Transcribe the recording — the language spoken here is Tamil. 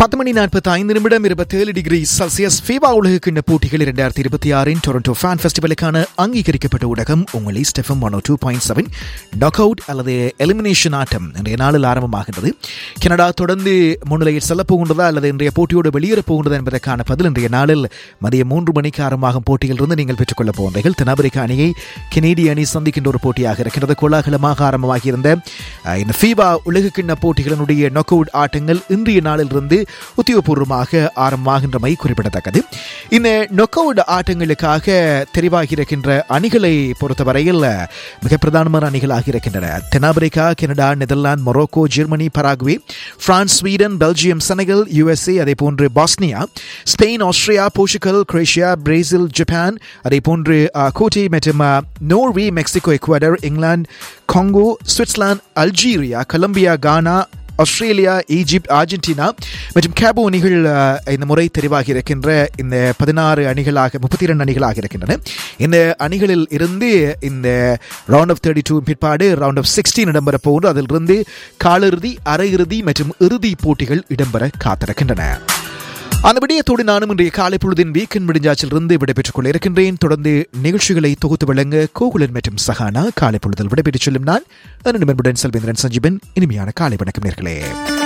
பத்து மணி நாற்பத்தி ஐந்து நிமிடம் இருபத்தேழு டிகிரி செல்சியஸ் ஃபீவா உலக கிண்ண போட்டிகள் இரண்டாயிரத்தி இருபத்தி ஆறின் டொரண்டோ ஃபேன் ஃபெஸ்டிவலுக்கான அங்கீகரிக்கப்பட்ட ஊடகம் உங்கள் ஸ்டெஃபம் one two point seven knock out அல்லது எலிமினேஷன் ஆட்டம் இன்றைய நாளில் ஆரம்பமாகின்றது கனடா தொடர்ந்து முன்னிலையில் செல்லப் போகின்றதா அல்லது இன்றைய போட்டியோடு வெளியேறப் போகின்றதா என்பதற்கான பதில் இன்றைய நாளில் மதியம் மூன்று மணிக்கு ஆரம்பமாகும் போட்டியிலிருந்து நீங்கள் பெற்றுக்கொள்ளப் போகின்றீர்கள் தென்னாப்பிரிக்க அணியை கெனேடிய அணி சந்திக்கின்ற ஒரு போட்டியாக இருக்கின்றது கோலாகலமாக ஆரம்பமாகியிருந்த அஹ், இந்த ஃபீவா உலக கிண்ண போட்டிகளினுடைய நாக் அவுட் ஆட்டங்கள் இன்றைய நாளிலிருந்து உத்தியோகபூர்வமாக ஆரம்பமாகின்றமை குறிப்பிடத்தக்கது இந்த நாக் அவுட் ஆட்டங்களுக்காக தெரிவாகி இருக்கின்ற அணிகளை பொறுத்தவரையில் மிக பிரதானமான அணிகளாக இருக்கின்றன தென்னாப்பிரிக்கா Canada Netherlands Morocco Germany Paraguay France Sweden Belgium Senegal USA அதே போன்று Bosnia Spain Austria Portugal Croatia Brazil Japan அதே போன்று அஹ், கோட்டை மற்றும் அஹ், Norway Mexico Ecuador England Congo Switzerland Algeria Colombia Ghana Australia Egypt Argentina மற்றும் கேபோ அணிகள் அஹ், இந்த முறை தெரிவாகி இருக்கின்ற இந்த பதினாறு அணிகளாக முப்பத்தி இரண்டு அணிகளாக இருக்கின்றன இந்த அணிகளில் இருந்து இந்த ரவுண்ட் ஆஃப் தேர்ட்டி டூ பிற்பாடு ரவுண்ட் ஆஃப் சிக்ஸ்டீன் இடம்பெற போன்று அதிலிருந்து காலிறுதி அரையிறுதி மற்றும் இறுதி போட்டிகள் இடம்பெற காத்திருக்கின்றன அந்த விடயத்தோடு நானும் இன்றைய காலை பொழுதின் வீக்கெண்ட் விடுஞ்சாச்சிலிருந்து விடைபெற்றுக் கொள்ள இருக்கின்றேன் தொடர்ந்து நிகழ்ச்சிகளை தொகுத்து வழங்க கோகுலன் மற்றும் சஹானா காலை பொழுதில் விடைபெற்றுச் செல்லும் நான் என்னுடன் செல்வேந்திரன் சஞ்சீவன் இனிமையான காலை வணக்கம் நேர்களே